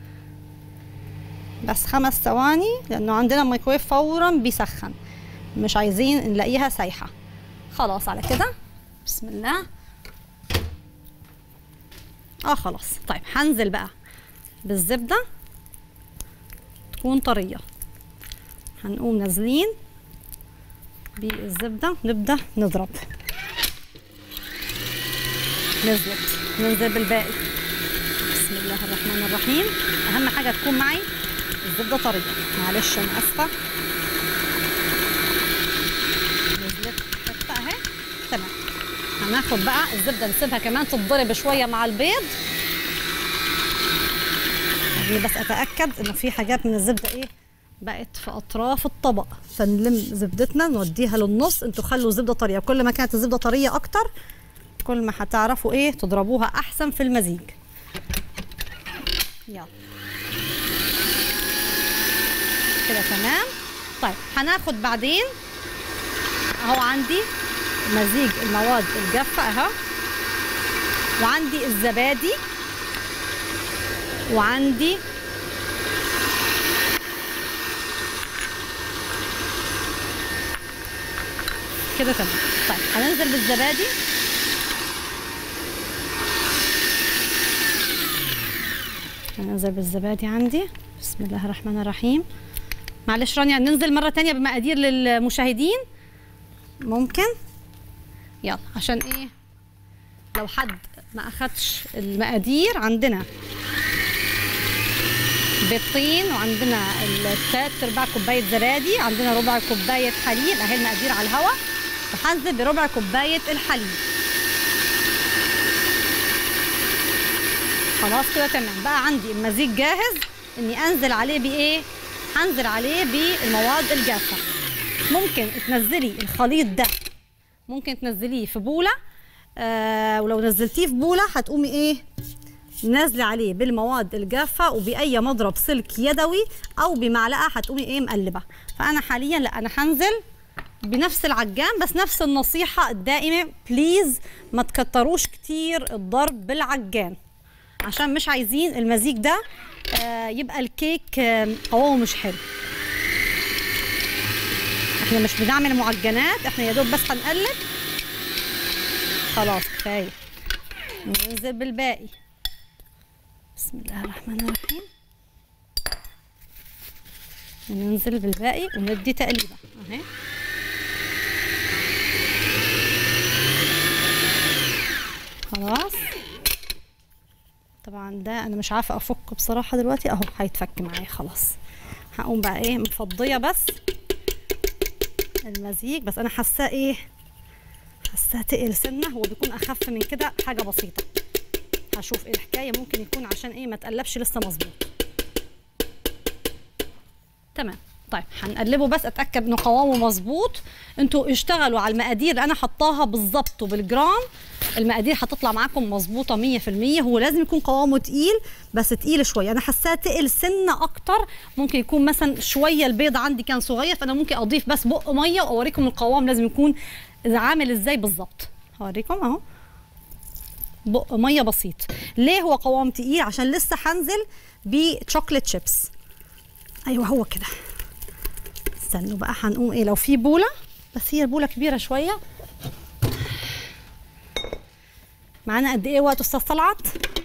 بس خمس ثواني لانه عندنا الميكرويف فورا بيسخن مش عايزين نلاقيها سايحه خلاص على كده بسم الله اه خلاص طيب هنزل بقى بالزبده تكون طريه هنقوم نازلين بالزبده نبدا نضرب نزلت ننزل بالباقي بسم الله الرحمن الرحيم اهم حاجه تكون معي الزبده طريه معلش انا اسفه نزلت حته اهي تمام هناخد بقى الزبده نسيبها كمان تتضرب شويه مع البيض خليني بس اتاكد انه في حاجات من الزبده ايه بقت في اطراف الطبق فنلم زبدتنا نوديها للنص انتوا خلوا الزبده طريه كل ما كانت الزبده طريه اكتر كل ما هتعرفوا ايه تضربوها احسن في المزيج يلا كده تمام طيب هناخد بعدين اهو عندي مزيج المواد الجافه اهو وعندي الزبادي وعندي كده تمام طيب هننزل بالزبادي هننزل بالزبادي عندي بسم الله الرحمن الرحيم معلش رانيا ننزل مرة تانية بمقادير للمشاهدين ممكن يلا عشان ايه لو حد ما اخدش المقادير عندنا بيضتين وعندنا التلات ارباع كوبايه زبادي عندنا ربع كوبايه حليب اهي المقادير على الهواء وهنزل بربع كوبايه الحليب خلاص كده تمام بقى عندي المزيج جاهز اني انزل عليه بايه هنزل عليه بالمواد الجافه ممكن تنزلي الخليط ده ممكن تنزليه في بوله آه ولو نزلتيه في بوله هتقومي ايه نازله عليه بالمواد الجافه وباي مضرب سلك يدوي او بمعلقه هتقومي ايه مقلبه فانا حاليا لا انا هنزل بنفس العجان بس نفس النصيحه الدائمه بليز ما تكتروش كتير الضرب بالعجان عشان مش عايزين المزيج ده آه يبقى الكيك آه قوامه مش حلو احنا مش بنعمل معجنات احنا يا دوب بس هنقلب خلاص كفايه ننزل بالباقي بسم الله الرحمن الرحيم وننزل بالباقي وندي تقليبه اهي خلاص طبعا ده انا مش عارفه افك بصراحه دلوقتي اهو هيتفك معايا خلاص هقوم بقى ايه مفضيه بس المزيج بس انا حاساه ايه حاساه تقل سنه هو بيكون اخف من كده حاجه بسيطه هشوف ايه الحكايه ممكن يكون عشان ايه ما تقلبش لسه مظبوط تمام طيب هنقلبه بس اتاكد انه قوامه مظبوط انتوا اشتغلوا على المقادير اللي انا حطاها بالظبط وبالجرام المقادير هتطلع معاكم مظبوطه 100% هو لازم يكون قوامه تقيل بس تقيل شويه انا حاساه تقل سنه اكتر ممكن يكون مثلا شويه البيض عندي كان صغير فانا ممكن اضيف بس بق ميه واوريكم القوام لازم يكون عامل ازاي بالظبط هوريكم اهو بق ميه بسيط ليه هو قوام تقيل عشان لسه هنزل بشوكليت شيبس ايوه هو كده استنوا بقى هنقوم ايه لو في بوله بس هي البوله كبيره شويه معانا قد ايه وقت استاذ طلعت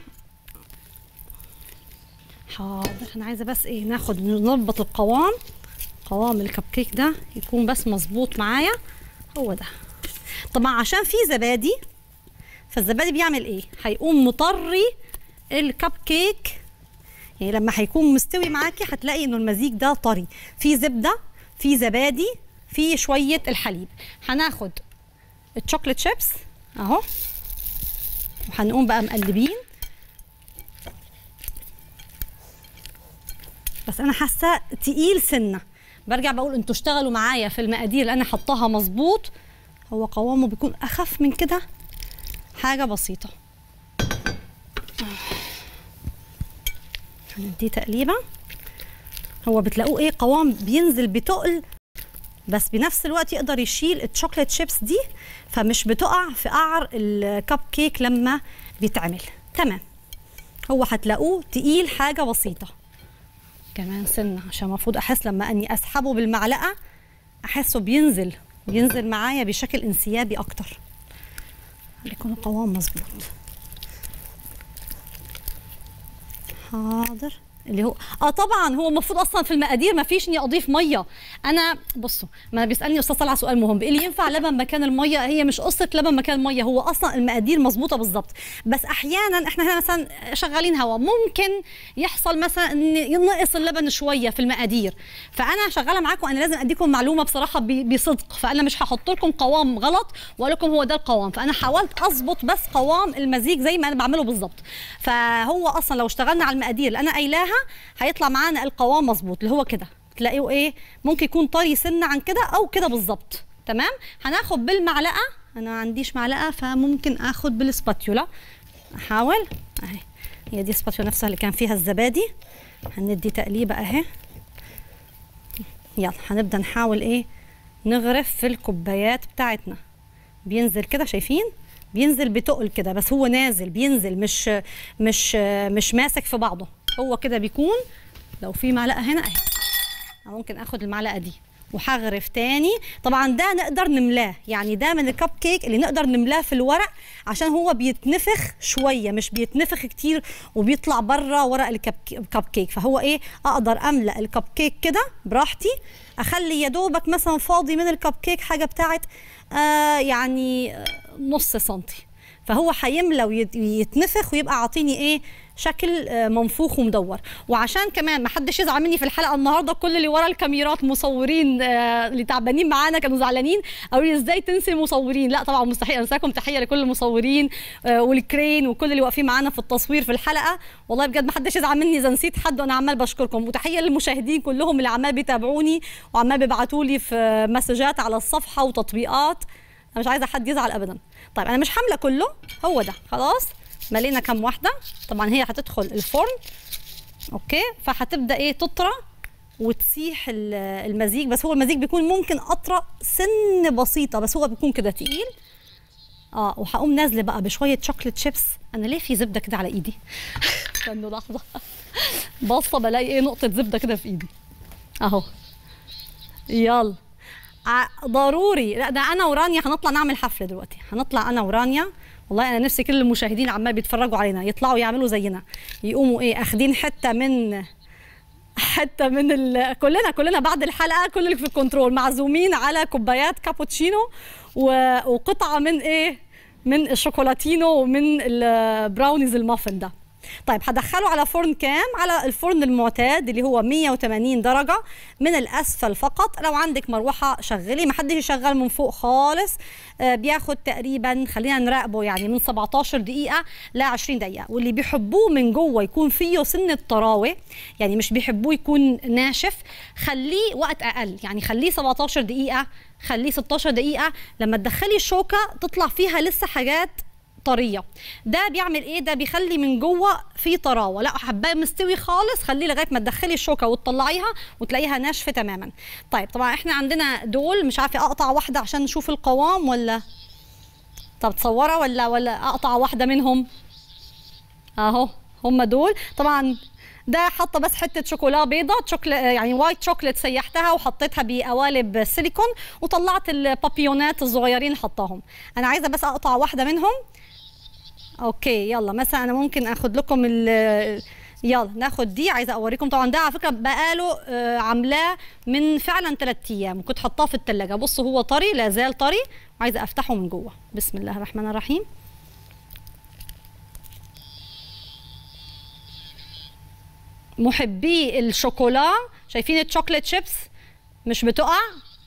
حاضر انا عايزه بس ايه ناخد نظبط القوام قوام الكب كيك ده يكون بس مظبوط معايا هو ده طبعا عشان في زبادي فالزبادي بيعمل ايه هيقوم مطري الكب كيك يعني لما هيكون مستوي معاكي هتلاقي انه المزيج ده طري في زبده في زبادي في شويه الحليب هناخد الشوكليت شيبس اهو وهنقوم بقى مقلبين بس انا حاسه تقيل سنه برجع بقول انتوا اشتغلوا معايا في المقادير اللي انا حطاها مظبوط هو قوامه بيكون اخف من كده حاجه بسيطه هنديه تقليبه هو بتلاقوه ايه قوام بينزل بتقل بس بنفس الوقت يقدر يشيل الشوكليت شيبس دي فمش بتقع في قعر الكب كيك لما بيتعمل تمام هو هتلاقوه تقيل حاجه بسيطه كمان سنه عشان المفروض احس لما اني اسحبه بالمعلقه احسه بينزل بينزل معايا بشكل انسيابي اكتر يكون القوام مظبوط حاضر اللي هو اه طبعا هو المفروض اصلا في المقادير ما فيش اني اضيف ميه انا بصوا ما بيسالني استاذ طلع سؤال مهم بيقول لي ينفع لبن مكان الميه هي مش قصه لبن مكان الميه هو اصلا المقادير مظبوطه بالظبط بس احيانا احنا هنا مثلا شغالين هوا ممكن يحصل مثلا ان ينقص اللبن شويه في المقادير فانا شغاله معاكم انا لازم اديكم معلومه بصراحه ب- بصدق فانا مش هحط لكم قوام غلط واقول لكم هو ده القوام فانا حاولت اظبط بس قوام المزيج زي ما انا بعمله بالظبط فهو اصلا لو اشتغلنا على المقادير اللي انا قايلاها هيطلع معانا القوام مظبوط اللي هو كده تلاقيه ايه ممكن يكون طري سنه عن كده او كده بالظبط تمام هناخد بالمعلقه انا ما عنديش معلقه فممكن اخد بالسباتيولا احاول اهي هي دي السباتيولا نفسها اللي كان فيها الزبادي هندي تقليبه اهي يلا هنبدا نحاول ايه نغرف في الكوبايات بتاعتنا بينزل كده شايفين بينزل بتقل كده بس هو نازل بينزل مش مش مش ماسك في بعضه هو كده بيكون لو في معلقه هنا اهي أو ممكن اخد المعلقه دي وهغرف تاني طبعا ده نقدر نملاه يعني ده من الكب كيك اللي نقدر نملاه في الورق عشان هو بيتنفخ شويه مش بيتنفخ كتير وبيطلع بره ورق الكب الكب كيك فهو ايه اقدر املا الكب كيك كده براحتي اخلي يا دوبك مثلا فاضي من الكب كيك حاجه بتاعت آه يعني آه، نص سنتي فهو هيملى ويتنفخ ويبقى عاطيني ايه شكل آه، منفوخ ومدور وعشان كمان ما حدش يزعل مني في الحلقه النهارده كل اللي ورا الكاميرات مصورين آه، اللي تعبانين معانا كانوا زعلانين قالوا لي ازاي تنسي المصورين لا طبعا مستحيل انساكم تحيه لكل المصورين آه، والكرين وكل اللي واقفين معانا في التصوير في الحلقه والله بجد ما حدش يزعل مني اذا نسيت حد وانا عمال بشكركم وتحيه للمشاهدين كلهم اللي عمال بيتابعوني وعمال بيبعتوا لي في مسجات على الصفحه وتطبيقات انا مش عايزه حد يزعل ابدا طيب انا مش حامله كله هو ده خلاص ملينا كام واحده طبعا هي هتدخل الفرن اوكي فهتبدا ايه تطرى وتسيح ال- المزيج بس هو المزيج بيكون ممكن اطرى سن بسيطه بس هو بيكون كده تقيل اه وهقوم نازله بقى بشويه شوكليت شيبس انا ليه في زبده كده على ايدي استنوا لحظه باصه بلاقي ايه نقطه زبده كده في ايدي اهو يلا ع- ضروري لا ده انا ورانيا هنطلع نعمل حفله دلوقتي هنطلع انا ورانيا والله انا نفسي كل المشاهدين عمال بيتفرجوا علينا يطلعوا يعملوا زينا يقوموا ايه اخدين حته من حته من ال... كلنا كلنا بعد الحلقه كل اللي في الكنترول معزومين على كوبايات كابوتشينو و... وقطعه من ايه من الشوكولاتينو ومن البراونيز المافن ده طيب هدخله على فرن كام على الفرن المعتاد اللي هو 180 درجة من الأسفل فقط لو عندك مروحة شغلي ما حدش يشغل من فوق خالص آه بياخد تقريبا خلينا نراقبه يعني من 17 دقيقة ل 20 دقيقة واللي بيحبوه من جوه يكون فيه سن طراوة يعني مش بيحبوه يكون ناشف خليه وقت أقل يعني خليه 17 دقيقة خليه 16 دقيقة لما تدخلي الشوكة تطلع فيها لسه حاجات طريه ده بيعمل ايه ده بيخلي من جوه في طراوه لا حباه مستوي خالص خليه لغايه ما تدخلي الشوكه وتطلعيها وتلاقيها ناشفه تماما طيب طبعا احنا عندنا دول مش عارفه اقطع واحده عشان نشوف القوام ولا طب تصوره ولا ولا اقطع واحده منهم اهو هم دول طبعا ده حاطه بس حته شوكولا بيضه شوكولا يعني وايت شوكليت سيحتها وحطيتها بقوالب سيليكون وطلعت البابيونات الصغيرين حطاهم انا عايزه بس اقطع واحده منهم اوكي يلا مثلا انا ممكن اخد لكم ال يلا ناخد دي عايزه اوريكم طبعا ده على فكره بقاله آه، عاملاه من فعلا 3 ايام وكنت حطاه في الثلاجه بصوا هو طري لا زال طري وعايزه افتحه من جوه بسم الله الرحمن الرحيم محبي الشوكولا شايفين الشوكليت شيبس مش بتقع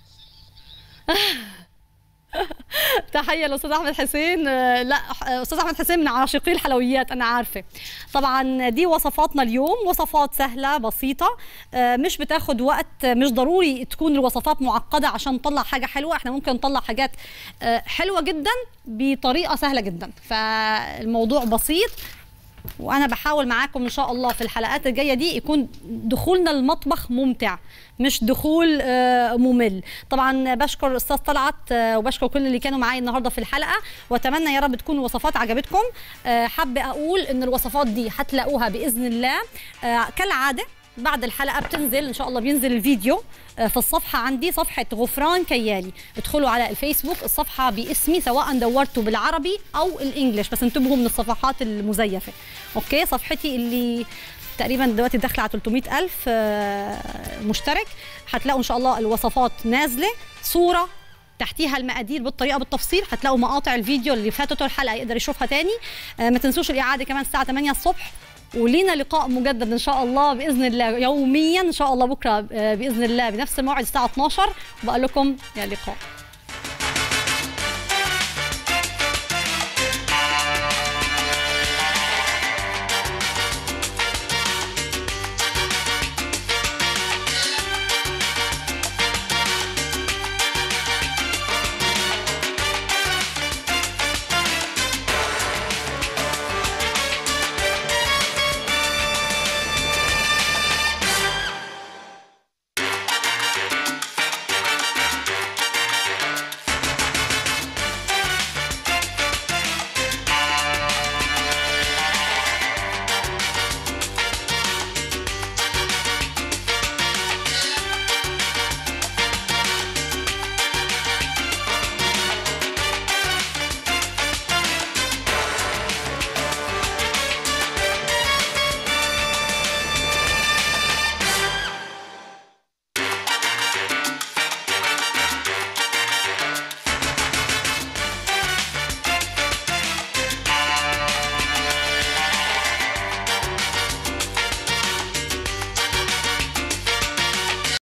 تحيه للاستاذ احمد حسين آه، لا آه، استاذ احمد حسين من عاشقي الحلويات انا عارفه طبعا دي وصفاتنا اليوم وصفات سهله بسيطه آه، مش بتاخد وقت آه، مش ضروري تكون الوصفات معقده عشان نطلع حاجه حلوه احنا ممكن نطلع حاجات آه، حلوه جدا بطريقه سهله جدا فالموضوع بسيط وانا بحاول معاكم ان شاء الله في الحلقات الجايه دي يكون دخولنا المطبخ ممتع مش دخول آه، ممل طبعا بشكر استاذ طلعت آه، وبشكر كل اللي كانوا معايا النهارده في الحلقه واتمنى يا رب تكون الوصفات عجبتكم آه، حابه اقول ان الوصفات دي هتلاقوها باذن الله آه، كالعاده بعد الحلقه بتنزل ان شاء الله بينزل الفيديو آه، في الصفحه عندي صفحه غفران كيالي ادخلوا على الفيسبوك الصفحه باسمي سواء دورتوا بالعربي او الانجليش بس انتبهوا من الصفحات المزيفه اوكي صفحتي اللي تقريبا دلوقتي داخله على 300 ألف آه، مشترك هتلاقوا إن شاء الله الوصفات نازلة صورة تحتيها المقادير بالطريقه بالتفصيل هتلاقوا مقاطع الفيديو اللي فاتته الحلقه يقدر يشوفها تاني آه، ما تنسوش الاعاده كمان الساعه 8 الصبح ولينا لقاء مجدد ان شاء الله باذن الله يوميا ان شاء الله بكره آه، باذن الله بنفس الموعد الساعه 12 وبقول لكم يا لقاء